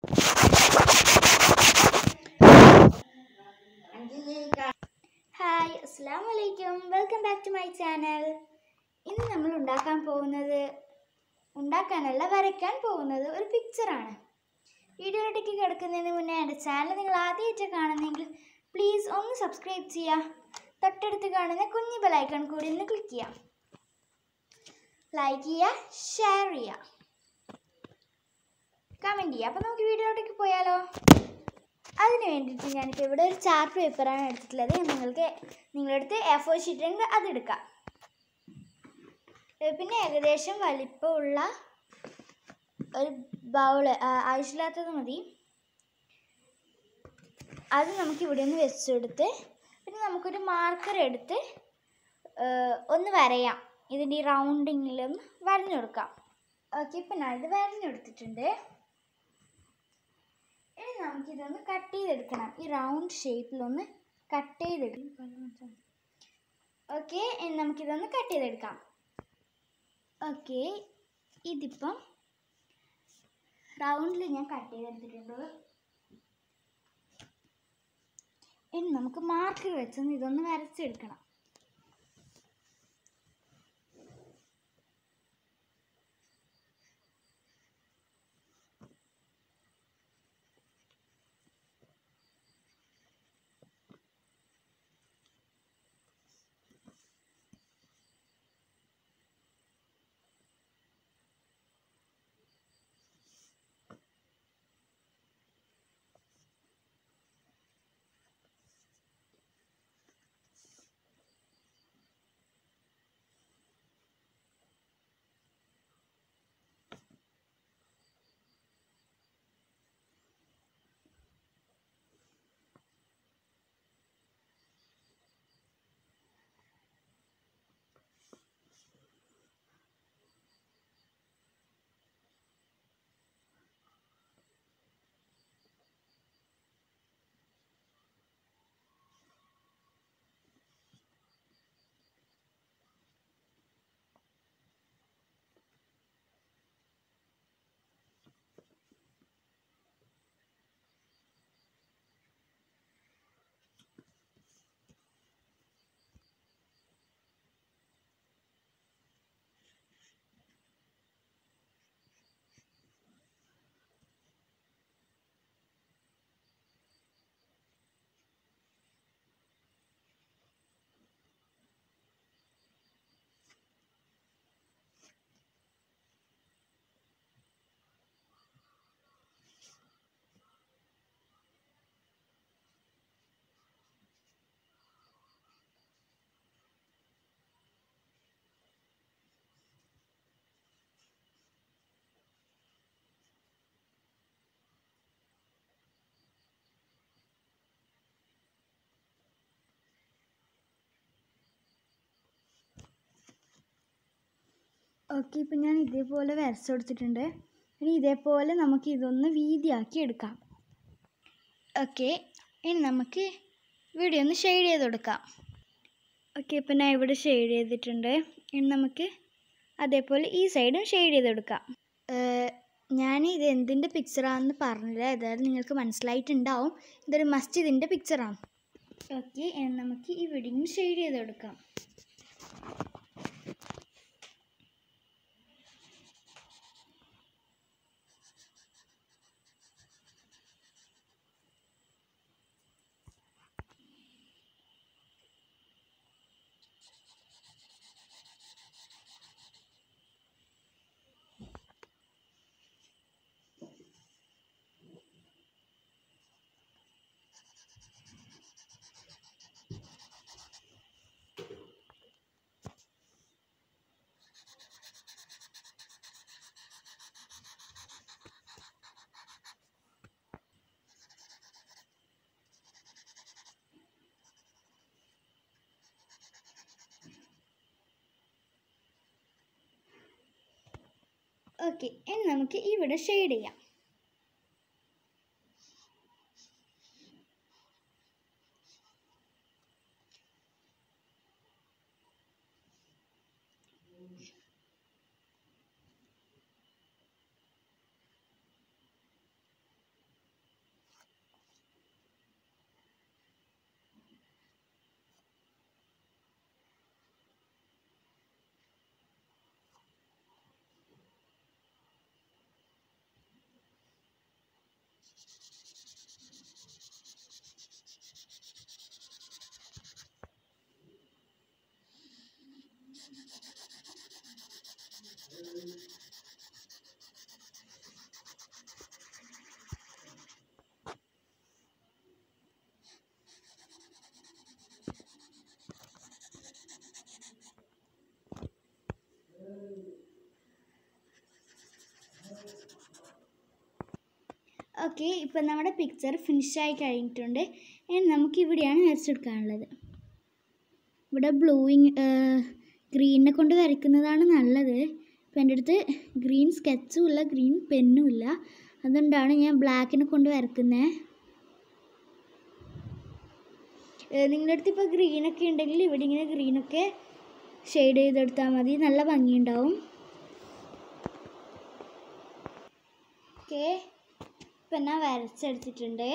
hi അസ്സാം വലൈക്കും welcome back to my channel ഇന്ന് നമ്മൾ ഉണ്ടാക്കാൻ പോകുന്നത് ഉണ്ടാക്കാനല്ല വരയ്ക്കാൻ പോകുന്നത് ഒരു പിക്ചറാണ് വീഡിയോയിലേക്ക് കിടക്കുന്നതിന് മുന്നേ എൻ്റെ ചാനൽ നിങ്ങൾ ആദ്യമായിട്ട് കാണുന്നെങ്കിൽ പ്ലീസ് ഒന്ന് സബ്സ്ക്രൈബ് ചെയ്യുക തൊട്ടടുത്ത് കാണുന്ന കുഞ്ഞു ബെലൈക്കൺ കൂടി ഒന്ന് ക്ലിക്ക് ചെയ്യാം ലൈക്ക് ചെയ്യുക ഷെയർ ചെയ്യുക കമൻറ്റ് ചെയ്യുക അപ്പോൾ നമുക്ക് വീഡിയോയിലേക്ക് പോയാലോ അതിന് വേണ്ടിയിട്ട് ഞാനിപ്പോൾ ഇവിടെ ഒരു ചാർട്ട് പേപ്പറാണ് എടുത്തിട്ടുള്ളത് നിങ്ങൾക്ക് നിങ്ങളുടെ അടുത്ത് എ ഫോർ ഷീറ്റ് ഉണ്ടെങ്കിൽ അതെടുക്കാം ഏ, പിന്നെ ഏകദേശം വലിപ്പമുള്ള ഒരു ബൗള് ആവശ്യമില്ലാത്തത് മതി അത് നമുക്ക് ഇവിടെ നിന്ന് വെച്ചെടുത്ത് പിന്നെ നമുക്കൊരു മാർക്കർ എടുത്ത് ഏ, ഒന്ന് വരയാം ഇതിൻ്റെ ഈ റൗണ്ടിങ്ങിലൊന്ന് വരഞ്ഞു കൊടുക്കാം ഓക്കെ ഇപ്പം ഞാൻ ഇത് വരഞ്ഞെടുത്തിട്ടുണ്ട് ഇനി നമുക്കിതൊന്ന് കട്ട് ചെയ്തെടുക്കണം ഈ റൗണ്ട് ഷേപ്പിലൊന്ന് കട്ട് ചെയ്തെടുക്കണം ഓക്കെ ഇനി നമുക്കിതൊന്ന് കട്ട് ചെയ്തെടുക്കാം ഓക്കെ ഇതിപ്പം റൗണ്ടിൽ ഞാൻ കട്ട് ചെയ്തെടുത്തിട്ടുണ്ട് ഇനി നമുക്ക് മാർക്കർ വെച്ചൊന്ന് ഇതൊന്ന് വരച്ചെടുക്കണം ഓക്കെ ഇപ്പം ഞാൻ ഇതേപോലെ വരച്ചു കൊടുത്തിട്ടുണ്ട് ഇനി ഇതേപോലെ നമുക്ക് ഇതൊന്ന് വീതിയാക്കി എടുക്കാം ഓക്കെ ഇനി നമുക്ക് വീഡിയോ ഒന്ന് ഷെയ്ഡ് ചെയ്ത് കൊടുക്കാം ഓക്കെ ഇപ്പം ഞാൻ ഇവിടെ ഷെയ്ഡ് ചെയ്തിട്ടുണ്ട് ഇനി നമുക്ക് അതേപോലെ ഈ സൈഡും ഷെയ്ഡ് ചെയ്ത് കൊടുക്കാം ഞാൻ ഇത് എന്തിൻ്റെ പിക്ചറാണെന്ന് പറഞ്ഞില്ല ഏതായാലും നിങ്ങൾക്ക് മനസ്സിലായിട്ടുണ്ടാവും ഇതൊരു മസ്ജിദിൻ്റെ പിക്ചറാണ് ഓക്കെ നമുക്ക് ഈ വീഡിയോ ഷെയ്ഡ് ചെയ്ത് കൊടുക്കാം ഓക്കെ ഇനി നമുക്ക് ഇവിടെ ഷെയ്ഡ് ചെയ്യാം ഓക്കെ ഇപ്പം നമ്മുടെ പിക്ചർ ഫിനിഷായി കഴിഞ്ഞിട്ടുണ്ട് ഇനി നമുക്ക് ഇവിടെയാണ് വരച്ചെടുക്കാനുള്ളത് ഇവിടെ ബ്ലൂയിങ് ഗ്രീനിനെ കൊണ്ട് വരയ്ക്കുന്നതാണ് നല്ലത് ഇപ്പം എൻ്റെ അടുത്ത് ഗ്രീൻ സ്കെച്ചും ഇല്ല ഗ്രീൻ പെന്നും ഇല്ല അതുകൊണ്ടാണ് ഞാൻ ബ്ലാക്കിനെ കൊണ്ട് വരക്കുന്നത് നിങ്ങളുടെ അടുത്ത് ഇപ്പോൾ ഗ്രീനൊക്കെ ഉണ്ടെങ്കിൽ ഇവിടെ ഇങ്ങനെ ഗ്രീനൊക്കെ ഷെയ്ഡ് ചെയ്തെടുത്താൽ മതി നല്ല ഭംഗിയുണ്ടാവും ഓക്കെ ഇപ്പം ഞാൻ വരച്ചെടുത്തിട്ടുണ്ട്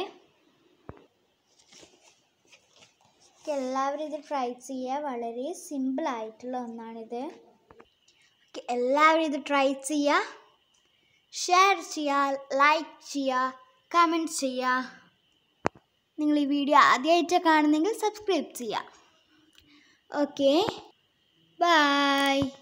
ഓക്കെ എല്ലാവരും ഇത് ട്രൈ ചെയ്യുക വളരെ സിമ്പിൾ ആയിട്ടുള്ള ഒന്നാണിത് ഓക്കെ എല്ലാവരും ഇത് ട്രൈ ചെയ്യുക ഷെയർ ചെയ്യുക ലൈക്ക് ചെയ്യുക കമൻറ്റ് ചെയ്യുക നിങ്ങൾ ഈ വീഡിയോ ആദ്യമായിട്ട് കാണുന്നെങ്കിൽ സബ്സ്ക്രൈബ് ചെയ്യുക ഓക്കെ ബൈ